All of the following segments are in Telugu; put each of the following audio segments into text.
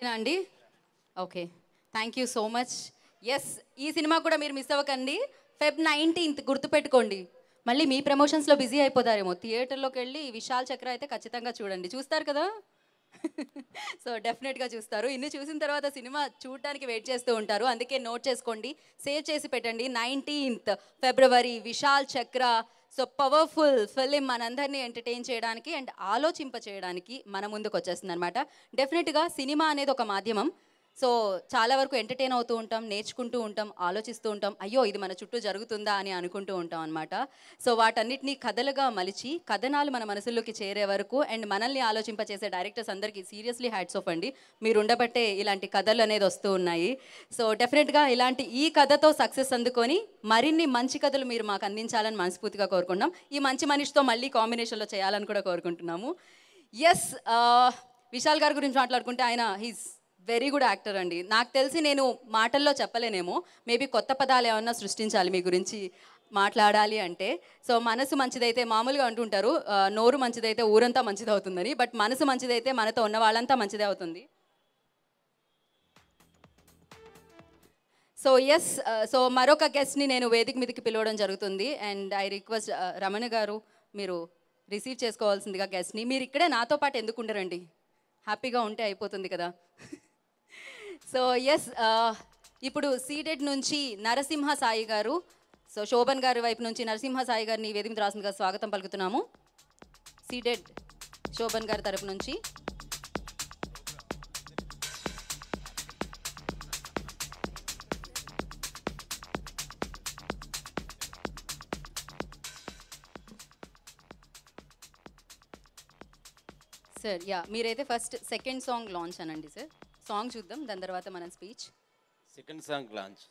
ఓకేనా అండి okay thank you so much yes ఈ సినిమా కూడా మీరు మిస్ అవ్వకండి ఫెబ్ నైన్టీన్త్ గుర్తుపెట్టుకోండి మళ్ళీ మీ ప్రమోషన్స్లో బిజీ అయిపోతారేమో థియేటర్లోకి వెళ్ళి విశాల్ చక్ర అయితే ఖచ్చితంగా చూడండి చూస్తారు కదా సో డెఫినెట్గా చూస్తారు ఇన్ని చూసిన తర్వాత సినిమా చూడడానికి వెయిట్ చేస్తూ ఉంటారు అందుకే నోట్ చేసుకోండి సేవ్ చేసి పెట్టండి nineteenth February Vishal Chakra so powerful film మనందరినీ ఎంటర్టైన్ చేయడానికి అండ్ ఆలోచింప చేయడానికి మన ముందుకు వచ్చేస్తుంది అనమాట డెఫినెట్గా సినిమా అనేది ఒక మాధ్యమం సో చాలా వరకు ఎంటర్టైన్ అవుతూ ఉంటాం నేర్చుకుంటూ ఉంటాం ఆలోచిస్తూ ఉంటాం అయ్యో ఇది మన చుట్టూ జరుగుతుందా అని అనుకుంటూ ఉంటాం అనమాట సో వాటన్నిటిని కథలుగా మలిచి కథనాలు మన మనసుల్లోకి చేరే వరకు అండ్ మనల్ని ఆలోచింపచేసే డైరెక్టర్స్ అందరికీ సీరియస్లీ హ్యాట్స్ ఆఫ్ అండి మీరు ఉండబట్టే ఇలాంటి కథలు అనేది వస్తూ ఉన్నాయి సో డెఫినెట్గా ఇలాంటి ఈ కథతో సక్సెస్ అందుకొని మరిన్ని మంచి కథలు మీరు మాకు అందించాలని మనస్ఫూర్తిగా కోరుకుంటున్నాం ఈ మంచి మనిషితో మళ్ళీ కాంబినేషన్లో చేయాలని కూడా కోరుకుంటున్నాము ఎస్ విశాల్ గారి గురించి మాట్లాడుకుంటే ఆయన హీస్ వెరీ గుడ్ యాక్టర్ అండి నాకు తెలిసి నేను మాటల్లో చెప్పలేనేమో మేబీ కొత్త పదాలు ఏమన్నా సృష్టించాలి మీ గురించి మాట్లాడాలి అంటే సో మనసు మంచిదైతే మామూలుగా అంటుంటారు ఆ, నోరు మంచిదైతే ఊరంతా మంచిది అవుతుందని బట్ మనసు మంచిదైతే మనతో ఉన్న వాళ్ళంతా మంచిదే అవుతుంది సో ఎస్ సో మరొక గెస్ట్ని నేను వేదిక మీదకి పిలవడం జరుగుతుంది అండ్ ఐ రిక్వెస్ట్ రమణ గారు మీరు రిసీవ్ చేసుకోవాల్సిందిగా గెస్ట్ని మీరు ఇక్కడే నాతో పాటు ఎందుకు ఉండరండి హ్యాపీగా ఉంటే అయిపోతుంది కదా సో ఎస్ ఇప్పుడు సీడెడ్ నుంచి నరసింహ సాయి గారు సో శోభన్ గారి వైపు నుంచి నరసింహ సాయి గారిని వేదిక మీద రాసిందిగా స్వాగతం పలుకుతున్నాము సీడెడ్ శోభన్ గారి తరపు నుంచి సార్ యా మీరైతే ఫస్ట్ సెకండ్ సాంగ్ లాంచ్ అనండి సార్ సాంగ్ చూద్దాం దాని తర్వాత మన స్పీచ్ సెకండ్ సాంగ్ లాంచ్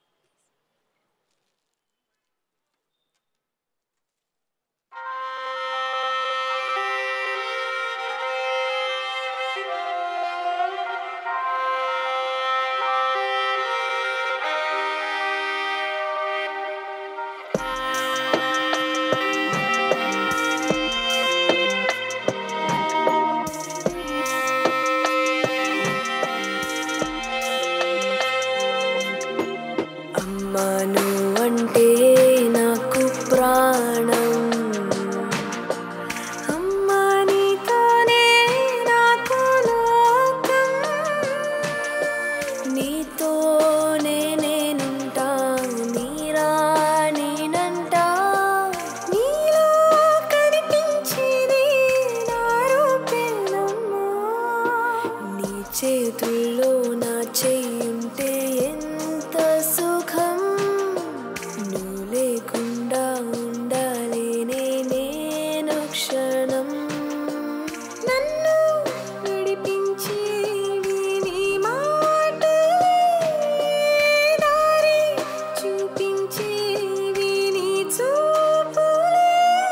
అమ్మా నువ్వంటే నాకు ప్రాణం అమ్మా నీతోనే నాకు లోకం నీతోనే నేనుంటా నీరాణినంటా నీలో కనిపించేది నా రూపేనమ్మా నీ చేతుల్లో నా చెయ్యుంటే ఎంత సుఖం నువ్వు లేకుండా ఉండాలేనే నేను క్షణం నన్ను నడిపించేవి నీ మాటలే దారి చూపించేవి నీ చూపులే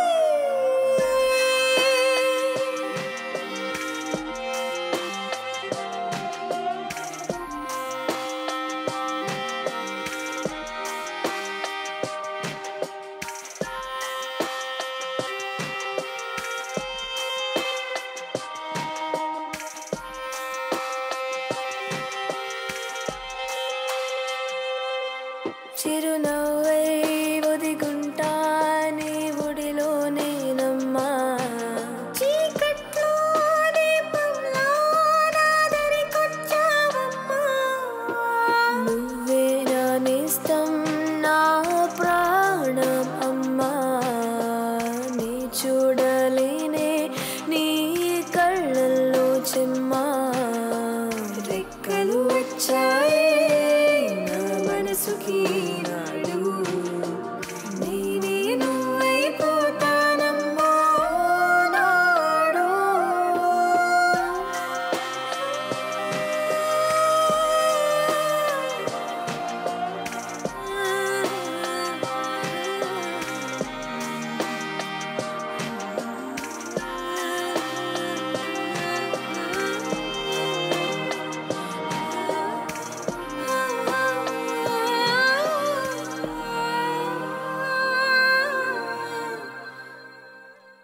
చిరునవ్వై ఒదిగుంటా నీ ఒడిలో నేనమ్మా చీకట్లో దీపంలా నా దరికొచ్చావమ్మా నువ్వే నా నేస్తం నా ప్రాణం అమ్మా నీ చూడలేనే నీ కళ్ళల్లో చెమ్మా రెక్కలు వచ్చాయే నా మనసుకి నాడు నేనే నువ్వైపోతానమ్మా నాడు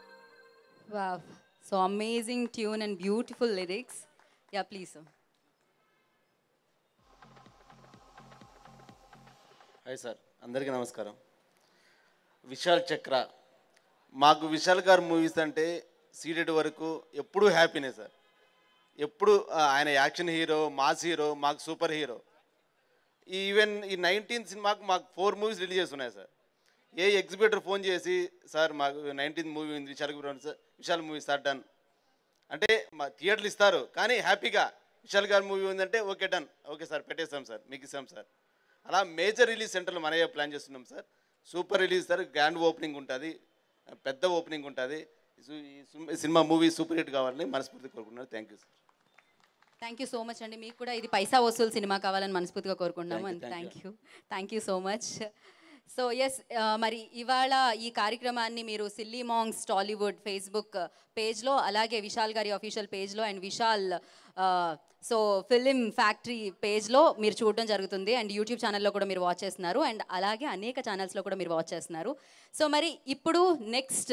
Wow. So amazing tune and beautiful lyrics. Yeah, please. Sir. Hi sir అందరికీ నమస్కారం విశాల్ చక్ర మాకు విశాల్ గారు మూవీస్ అంటే సీడెడ్ వరకు ఎప్పుడూ హ్యాపీనే సార్ ఎప్పుడు ఆ, ఆయన యాక్షన్ హీరో మాస్ హీరో మాకు సూపర్ హీరో ఈవెన్ ఈ నైన్టీన్త్ సినిమాకు మాకు ఫోర్ మూవీస్ రిలీజ్ చేస్తున్నాయి సార్ ఏ ఎగ్జిబిటర్ ఫోన్ చేసి సార్ మాకు నైన్టీన్త్ మూవీ ఉంది విశాల్ గురు sir Vishal movie sir done అంటే మా థియేటర్లు ఇస్తారు కానీ హ్యాపీగా విశాల్ గారి మూవీ ఉందంటే ఓకే డన్ ఓకే సార్ పెట్టేస్తాం సార్ మీకు ఇస్తాం సార్ అలా మేజర్ రిలీజ్ సెంటర్లు మనమే ప్లాన్ చేస్తున్నాం sir super release sir grand opening ఉంటుంది పెద్ద ఓపెనింగ్ ఉంటుంది ఈ సు- సినిమా మూవీ సూపర్ హిట్ కావాలని మనస్ఫూర్తి కోరుకుంటున్నాను thank you sir thank you so much అండి మీకు కూడా ఇది పైసా వసూలు సినిమా కావాలని మనస్ఫూర్తిగా కోరుకుంటున్నాము Thank you, and thank thank you thank you so much so yes మరి ఇవాళ ఈ కార్యక్రమాన్ని మీరు సిల్లీ మాంగ్స్ టాలీవుడ్ ఫేస్బుక్ పేజ్లో అలాగే విశాల్ గారి అఫీషియల్ పేజ్లో and Vishal so film factory పేజ్లో మీరు చూడడం జరుగుతుంది అండ్ యూట్యూబ్ ఛానల్లో కూడా మీరు వాచ్ చేస్తున్నారు అండ్ అలాగే అనేక ఛానల్స్లో కూడా మీరు వాచ్ చేస్తున్నారు సో మరి ఇప్పుడు నెక్స్ట్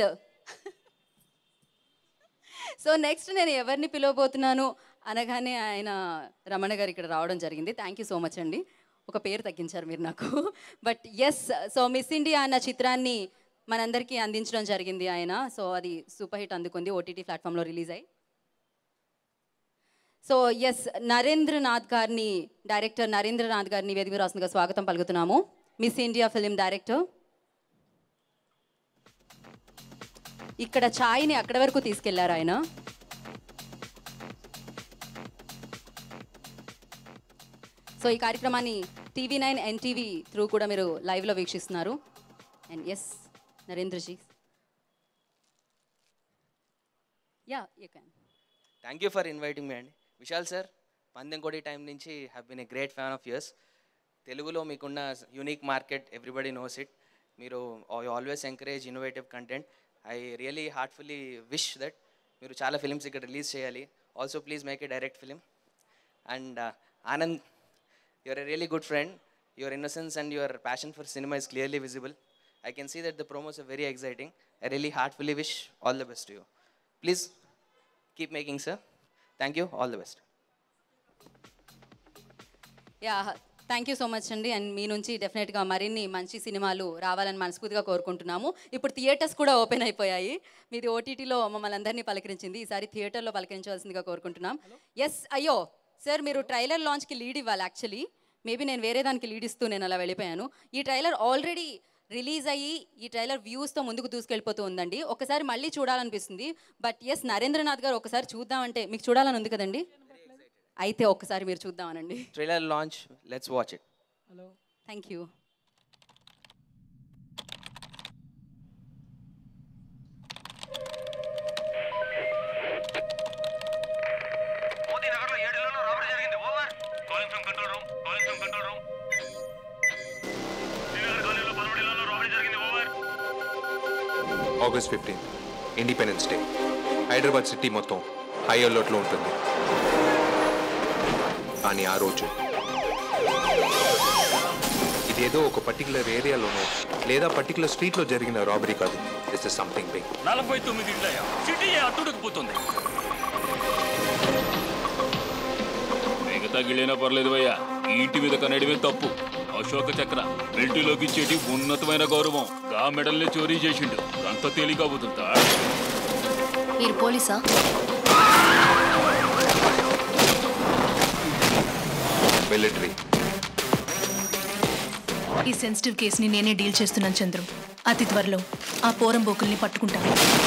సో నెక్స్ట్ నేను ఎవరిని పిలవబోతున్నాను అనగానే ఆయన రమణ గారు ఇక్కడ రావడం జరిగింది థ్యాంక్ యూ సో మచ్ అండి ఒక పేరు తగ్గించారు మీరు నాకు but yes so miss India అన్న చిత్రాన్ని మనందరికీ అందించడం జరిగింది ఆయన సో అది సూపర్ హిట్ అందుకుంది ఓటీటీ ప్లాట్ఫామ్లో రిలీజ్ అయ్యి సో ఎస్ నరేంద్రనాథ్ గారిని డైరెక్టర్ నరేంద్రనాథ్ గారిని వేదిక రాసిందిగా స్వాగతం పలుకుతున్నాము మిస్ ఇండియా ఫిలిం డైరెక్టర్ ఇక్కడ ఛాయ్ని అక్కడ వరకు తీసుకెళ్లారు ఆయన సో ఈ కార్యక్రమాన్ని టీవీ నైన్ ఎన్టీవీ త్రూ కూడా మీరు లైవ్లో వీక్షిస్తున్నారు and yes Narendraji yeah you can thank you for inviting me అండి విశాల్ సార్ పందెంకోడి టైం నుంచి have been a great fan of yours తెలుగులో మీకున్న unique market everybody knows it మీరు always encourage innovative content I really heartfully wish that మీరు చాలా ఫిలిమ్స్ ఇక్కడ రిలీజ్ చేయాలి also please make a direct film and Anand your a really good friend your innocence and your passion for సినిమా is clearly visible I can see that the promos are very exciting I really heartfully wish all the best you please keep making sir thank you all the best yeah thank you so much అండి అండ్ మీ నుంచి డెఫినెట్గా మరిన్ని మంచి సినిమాలు రావాలని మనస్ఫూర్తిగా కోరుకుంటున్నాము ఇప్పుడు థియేటర్స్ కూడా ఓపెన్ అయిపోయాయి మీది ఓటీటీలో మమ్మల్ని అందరినీ పలకరించింది ఈసారి థియేటర్లో పలకరించవలసిందిగా కోరుకుంటున్నాం ఎస్ అయ్యో సార్ మీరు ట్రైలర్ లాంచ్కి లీడ్ ఇవ్వాలి యాక్చువల్లీ మేబీ నేను వేరే దానికి లీడ్ ఇస్తూ నేను అలా వెళ్ళిపోయాను ఈ ట్రైలర్ ఆల్రెడీ రిలీజ్ అయ్యి ఈ ట్రైలర్ వ్యూస్తో ముందుకు దూసుకెళ్ళిపోతూ ఉందండి ఒకసారి మళ్ళీ చూడాలనిపిస్తుంది బట్ ఎస్ నరేంద్రనాథ్ గారు ఒకసారి చూద్దామంటే మీకు చూడాలని ఉంది కదండి అయితే ఒక్కసారి మీరు చూద్దామనండి trailer launch let's watch it thank you Modi Nagar లో ఏడు ఇళ్లలో రాబడి జరిగింది over calling from control room calling from control room Srinagar కాలనీలో పదమూడు ఇళ్లలో రాబడి జరిగింది over August fifteen independence day Hyderabad city మొత్తం హై అలర్ట్లో ఉంటుంది కానీ ఆ రోజు ఇదేదో ఒక పర్టికులర్ ఏరియాలోనో లేదా పర్టికులర్ స్ట్రీట్లో జరిగిన రాబరీ కాదు దిస్ ఇస్ సంథింగ్ బిగ్ నలభై తొమ్మిది ఇళ్ళయ్యా సిటీ అట్టుడుకుపోతుంది మిగతా గిళ్ళైనా పర్లేదు భయ్యా ఈ ఇంటి మీద కనడమే తప్పు అశోక చక్ర మిలిటరీలోకి ఇచ్చేటి ఉన్నతమైన గౌరవం గా మెడల్ని చోరీ చేసిండు అంత తేలిక అవుతుందా మీరు పోలీసా మిలిటరీ ఈ సెన్సిటివ్ కేసుని నేనే డీల్ చేస్తున్నాను చంద్రు అతి త్వరలో ఆ పోరంబోకుల్ని పట్టుకుంటాను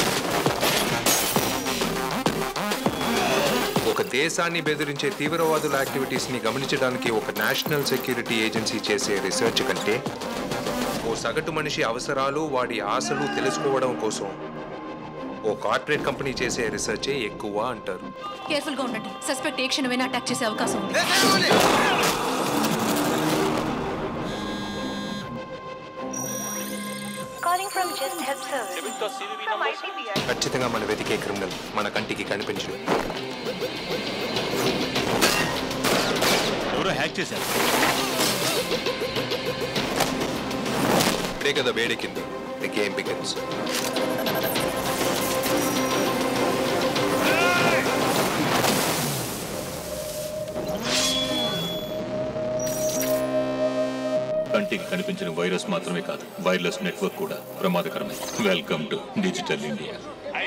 ఒక దేశాన్ని బెదిరించే తీవ్రవాదుల యాక్టివిటీస్ ని గమనించడానికి ఒక నేషనల్ సెక్యూరిటీ ఏజెన్సీ చేసే రీసెర్చ్ కంటే ఓ సగటు మనిషి అవసరాలు వాడి ఆశలు తెలుసుకోవడం కోసం ఓ కార్పొరేట్ కంపెనీ చేసే రీసెర్చే ఎక్కువ అంటారు కేర్ఫుల్ గా ఉండండి సస్పెక్ట్ ఏ క్షణమైనా అటాక్ చేసే అవకాశం ఉంది Calling from Just Help Service. From ICBI. ఖచ్చితంగా మన వెతికే క్రిమినల్ మన కంటికి కనిపించదు ఎవరో హ్యాక్ చేశారు ఇప్పుడే కదా వేడెక్కింది ది గేమ్ బిగిన్స్ కంటికి కనిపించిన వైరస్ మాత్రమే కాదు వైర్లెస్ నెట్వర్క్ కూడా ప్రమాదకరమే welcome to digital India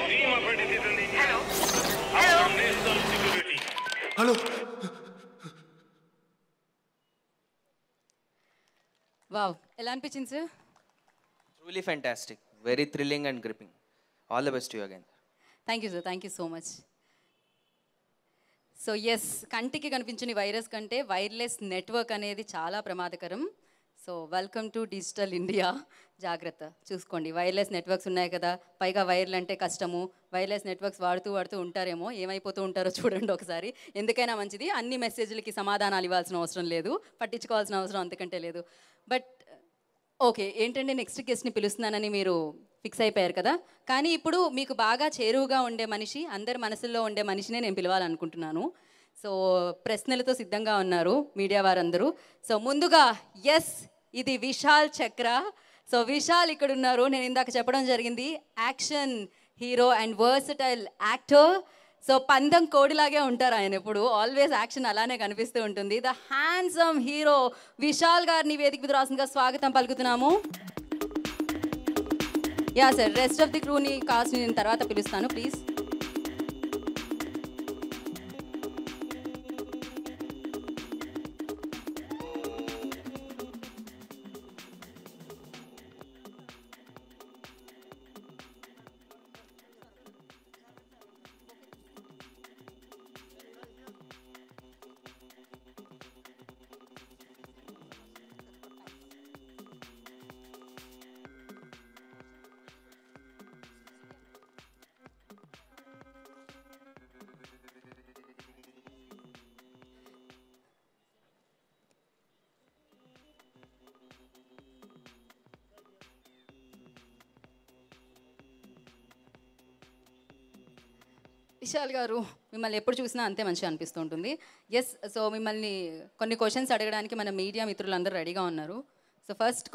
hello wow ఎలా అనిపించింది sir truly fantastic very thrilling and gripping all the best you again thank you sir thank you so much so yes కంటికి కనిపించని వైరస్ కంటే వైర్లెస్ నెట్వర్క్ అనేది చాలా ప్రమాదకరం so welcome to digital India జాగ్రత్త చూసుకోండి వైర్లెస్ నెట్వర్క్స్ ఉన్నాయి కదా పైగా వైర్లు అంటే కష్టము వైర్లెస్ నెట్వర్క్స్ వాడుతూ వాడుతూ ఉంటారేమో ఏమైపోతూ ఉంటారో చూడండి ఒకసారి ఎందుకైనా మంచిది అన్ని మెసేజ్లకి సమాధానాలు ఇవ్వాల్సిన అవసరం లేదు పట్టించుకోవాల్సిన అవసరం అంతకంటే లేదు బట్ ఓకే ఏంటంటే నెక్స్ట్ గెస్ట్ని పిలుస్తున్నానని మీరు ఫిక్స్ అయిపోయారు కదా కానీ ఇప్పుడు మీకు బాగా చేరువుగా ఉండే మనిషి అందరి మనసుల్లో ఉండే మనిషినే నేను పిలవాలనుకుంటున్నాను సో ప్రశ్నలతో సిద్ధంగా ఉన్నారు మీడియా వారందరూ సో ముందుగా ఎస్ ఇది విశాల్ చక్ర సో విశాల్ ఇక్కడ ఉన్నారు నేను ఇందాక చెప్పడం జరిగింది action hero and versatile actor so పందం కోడిలాగే ఉంటారు ఆయన ఎప్పుడు ఆల్వేస్ యాక్షన్ అలానే కనిపిస్తూ ఉంటుంది ద హ్యాండ్సమ్ హీరో విశాల్ గారిని వేదిక మీద రాసిందిగా స్వాగతం పలుకుతున్నాము yeah sir rest of the క్రూని కాస్ట్ నేను తర్వాత పిలుస్తాను ప్లీజ్ విశాల్ గారు మిమ్మల్ని ఎప్పుడు చూసినా అంతే మంచిగా అనిపిస్తూ ఉంటుంది ఎస్ సో మిమ్మల్ని కొన్ని క్వశ్చన్స్ అడగడానికి మన మీడియా మిత్రులందరూ రెడీగా ఉన్నారు సో ఫస్ట్